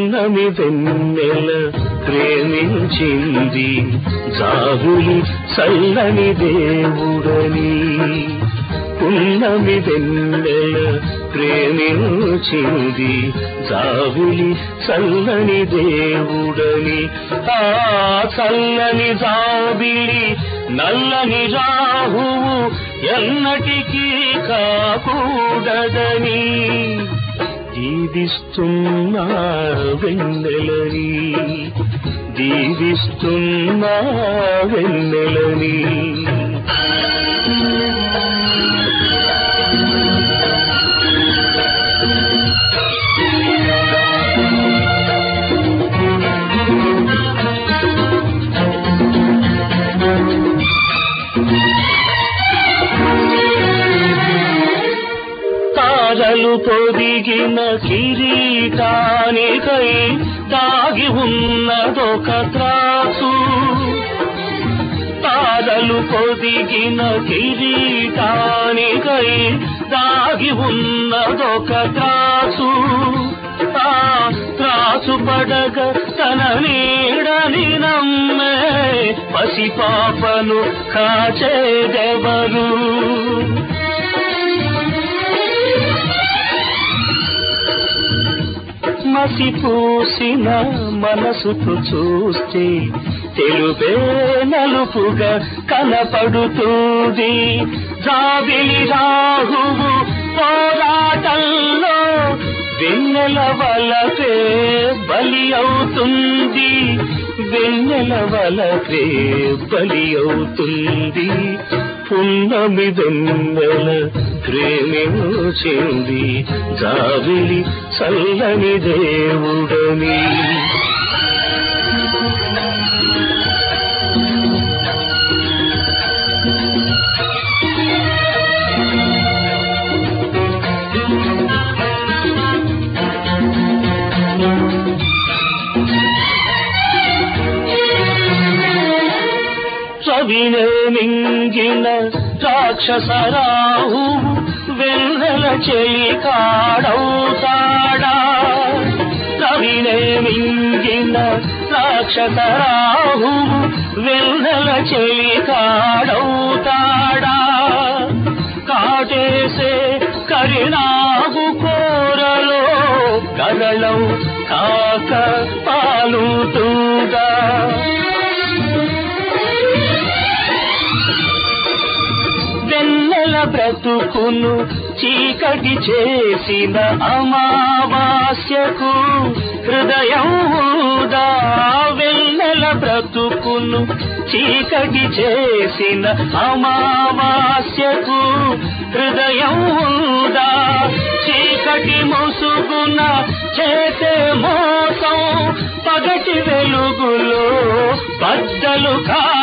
పున్నమి వెన్నెల ప్రేమించింది జాబులి చల్లని దేవుడని పున్నమి వెన్నెల ప్రేమించింది జాబులి చల్లని దేవుడని ఆ చల్లని జాబిలి నల్లని రాహువు ఎన్నటికీ కాకూడదని దీవిస్తున్నా వెన్నెలని దీవిస్తున్నా వెన్నెలని తారలు పొదిగిన కిరీటానికై దాగి ఉన్నదొక త్రాసు తారలు పొదిగిన కిరీటానికై దాగి ఉన్నదొక త్రాసు ఆ త్రాసు పడగ తన నీడని నమ్మే పసిపాపను కాచేదెవరు మసిపూసిన మనసుకు చూస్తే తెలుపే నలుపుగా కనపడుతుంది జాబిలి రాహువు పోరాటంలో వెన్నెల వలపే బలి అవుతుంది వెన్నెల వలపే బలి అవుతుంది పున్నమి వెన్నెల ప్రేమించింది జాబిలి చల్లని దేవుడని రవినే మింగిన రాక్షసరాహు వెన్నెల చెలి కాడవుతాడా రవినే మింగిన రాక్షసరాహు వెన్నెల చెలి కాడవుతాడా కాటేసే కరినాగు కోరలో కరళం కాక పాలుతుందా వెన్నెల బ్రతుకును చీకటి చేసిన అమావాస్యకు హృదయం ఊదా వెన్నెల బ్రతుకును చీకటి చేసిన అమావాస్యకు హృదయం ఊదా చీకటి ముసుగున చేసే మోసం పగటి వెలుగులో బద్దలు కా